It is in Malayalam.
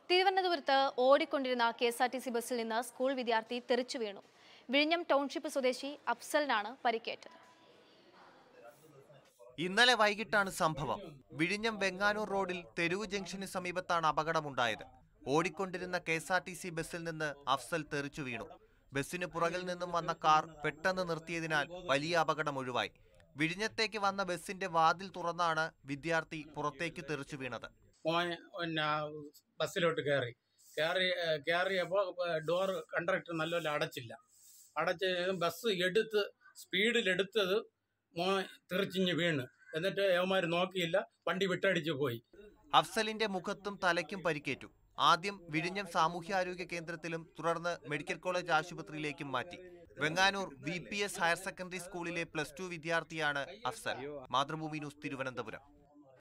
തിരുവനന്തപുരത്ത് ഓടിക്കൊണ്ടിരുന്ന K S R T C ബസ്സിൽ നിന്ന് സ്കൂൾ വിദ്യാർത്ഥി തെറിച്ചു വീണു വിഴിഞ്ഞം ടൗൺഷിപ്പ് സ്വദേശി അഫ്സലിനാണ് പരിക്കേറ്റത് ഇന്നലെ വൈകിട്ടാണ് സംഭവം വിഴിഞ്ഞം വെങ്ങാനൂർ റോഡിൽ തെരുവ് ജംഗ്ഷന് സമീപത്താണ് അപകടമുണ്ടായത് ഓടിക്കൊണ്ടിരുന്ന K S R T C ബസ്സിൽ നിന്ന് അഫ്സൽ തെറിച്ചു വീണു ബസ്സിന് പുറകിൽ നിന്നും വന്ന കാർ പെട്ടെന്ന് നിർത്തിയതിനാൽ വലിയ അപകടം ഒഴിവായി വിഴിഞ്ഞത്തേക്ക് വന്ന ബസ്സിന്റെ വാതിൽ തുറന്നാണ് വിദ്യാർത്ഥി പുറത്തേക്ക് തെറിച്ചു വീണത് മോൻ പിന്നെ ബസ്സിലോട്ട് കയറി കയറി കയറിയപ്പോൾ ഡോർ കണ്ടക്ടർ നല്ലപോലെ അടച്ചില്ല അടച്ച് ബസ് എടുത്ത് സ്പീഡിലെടുത്തത് മോൻ തെറിച്ചിഞ്ഞ് വീണ് എന്നിട്ട് യവന്മാർ നോക്കിയില്ല വണ്ടി വിട്ടടിച്ച് പോയി അഫ്സലിന്റെ മുഖത്തും തലയ്ക്കും പരിക്കേറ്റു ആദ്യം വിഴിഞ്ഞം സാമൂഹ്യാരോഗ്യ കേന്ദ്രത്തിലും തുടർന്ന് മെഡിക്കൽ കോളേജ് ആശുപത്രിയിലേക്കും മാറ്റി Venganoor V P S higher secondary സ്കൂളിലെ പ്ലസ് ടു വിദ്യാർത്ഥിയാണ് അഫ്സൽ മാതൃഭൂമി ന്യൂസ് തിരുവനന്തപുരം